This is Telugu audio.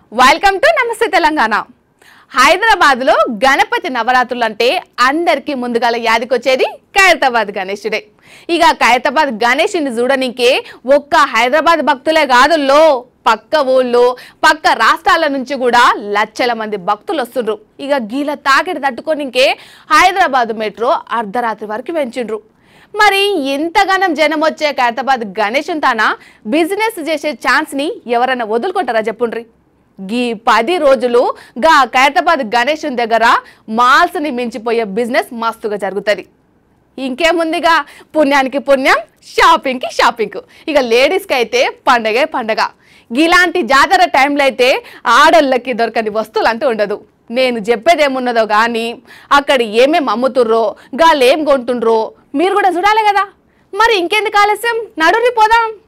వెల్కమ్ టు నమస్తే తెలంగాణ హైదరాబాద్ లో గణపతి నవరాత్రులు అంటే అందరికీ ముందుగాల యాదికొచ్చేది ఖైరతాబాద్ గణేశుడే ఇక ఖైరతాబాద్ గణేషుని చూడనీకే ఒక్క హైదరాబాద్ భక్తులే కాదు లో పక్క ఊళ్ళో పక్క రాష్ట్రాల నుంచి కూడా లక్షల మంది భక్తులు వస్తుండ్రు ఇక గీల తాకిడి తట్టుకోనికే హైదరాబాద్ మెట్రో అర్ధరాత్రి వరకు పెంచిండ్రు మరి ఇంతగానం జనం వచ్చే ఖైరతాబాద్ గణేశన్ తాన బిజినెస్ చేసే ఛాన్స్ ని ఎవరైనా వదులుకుంటారా చెప్పుండ్రి గీ పది రోజులు గా ఖైరతాబాద్ గణేశన్ దగ్గర మాల్స్ ని మించిపోయే బిజినెస్ మస్తుగా జరుగుతుంది ఇంకేముందిగా పుణ్యానికి పుణ్యం షాపింగ్కి షాపింగ్ ఇక లేడీస్కి అయితే పండగే పండగ ఇలాంటి జాతర టైంలో అయితే ఆడోళ్ళకి దొరకని వస్తువులు అంటూ ఉండదు నేను చెప్పేది ఏమున్నదో కానీ అక్కడ ఏమేమి అమ్ముతుర్రో గాళ్ళు ఏం కొంటుండ్రో మీరు కూడా చూడాలి కదా మరి ఇంకెందుకు ఆలస్యం నడురి పోదాం